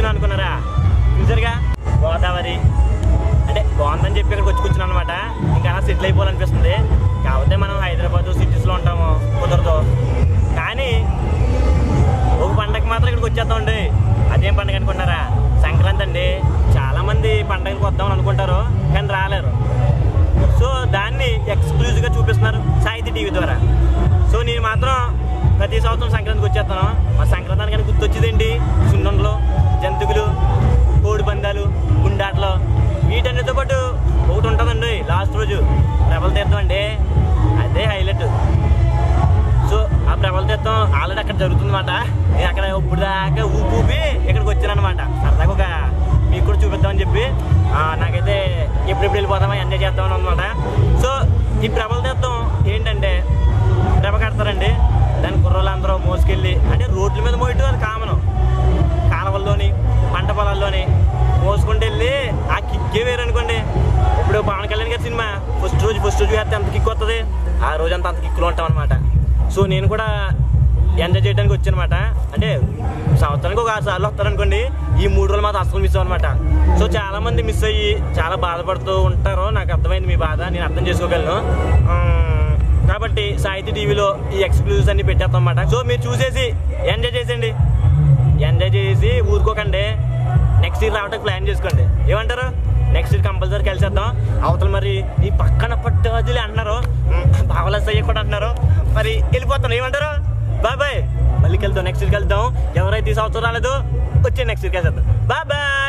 కూర్చున్నాను అనుకున్నారా చూసారుగా గోదావరి అంటే బాగుందని చెప్పి ఇక్కడికి వచ్చి కూర్చున్నాను అనమాట ఇంకా అలా సెటిల్ అయిపోవాలనిపిస్తుంది కాకపోతే మనం హైదరాబాద్ సిటీస్లో ఉంటాము కుదరదు కానీ ఒక పండగ మాత్రం ఇక్కడికి వచ్చేద్దామండి అదేం పండగ అనుకుంటున్నారా సంక్రాంతి అండి చాలా మంది పండగలకు వద్దామని అనుకుంటారు కానీ రాలేరు సో దాన్ని ఎక్స్క్లూజివ్గా చూపిస్తున్నారు సాహితీ టీవీ ద్వారా సో నేను మాత్రం ప్రతి సంవత్సరం సంక్రాంతికి వచ్చేస్తాను మా సంక్రాంతి కానీ గుర్తొచ్చేదేంటి సున్నుండలు జంతుకులు కోడి పందాలు గుండాట్లు వీటన్నిటితో పాటు ఒకటి ఉంటుందండి లాస్ట్ రోజు రెబల్ తీర్థం అండి అదే హైలైట్ సో ఆ ప్రభల తీర్థం ఆల్రెడీ అక్కడ జరుగుతుందన్నమాట నేను అక్కడ ఇప్పుడు దాకా ఊపి ఊపి ఇక్కడికి వచ్చాను అనమాట సరదాగా ఒక మీకు కూడా చూపిద్దామని చెప్పి ఆ, నాకైతే ఎప్పుడెప్పుడు వెళ్ళిపోదామా ఎంజాయ్ చేద్దామని అనమాట సో ఈ ప్రభల తీర్థం ఏంటంటే ప్రభ కడతారండి దాని కుర్రోళ్ళందరూ మోసుకెళ్ళి అంటే రోడ్ల మీద మోయటం అది కామను కాలువల్లోని పంట పొలాల్లోని మోసుకుంటూ వెళ్ళి ఆ కిక్కే వేరు అనుకోండి ఇప్పుడు పవన్ కళ్యాణ్ గారి సినిమా ఫస్ట్ రోజు ఫస్ట్ రోజు వేస్తే అంత కిక్ వస్తుంది ఆ రోజు అంతా అంత కిక్కులో ఉంటాం అనమాట సో నేను కూడా ఎంజాయ్ చేయడానికి వచ్చానమాట అంటే సంవత్సరానికి ఒక ఆరు సార్లు వస్తారనుకోండి ఈ మూడు రోజులు మాత్రం అసలు మిస్ అన్నమాట సో చాలా మంది మిస్ అయ్యి చాలా బాధపడుతూ ఉంటారు నాకు అర్థమైంది మీ బాధ నేను అర్థం చేసుకోగలను ఉమ్, కాబట్టి సాహితీ టీవీలో ఈ ఎక్స్క్లూజివ్స్ అన్ని పెట్టేస్తాం అన్నమాట సో మీరు చూసేసి ఎంజాయ్ చేసేయండి ఎంజాయ్ చేసి ఊరుకోకండి నెక్స్ట్ ఇయర్ రావడానికి ప్లాన్ చేసుకోండి ఏమంటారు నెక్స్ట్ ఇయర్ కంపల్సరీ కలిసేద్దాం అవతల మరి ఈ పక్కన పట్టుదలే అంటున్నారు బావలస్ అయ్యి కూడా అంటున్నారు మరి వెళ్ళిపోతాను ఏమంటారు బాయ్ బాయ్ మళ్ళీ వెళ్దాం నెక్స్ట్ ఇయర్కి వెళ్దాం ఎవరైతే ఈ సంవత్సరం రాలేదో వచ్చే నెక్స్ట్ ఇయర్కి వెళ్తాం బాయ్ బాయ్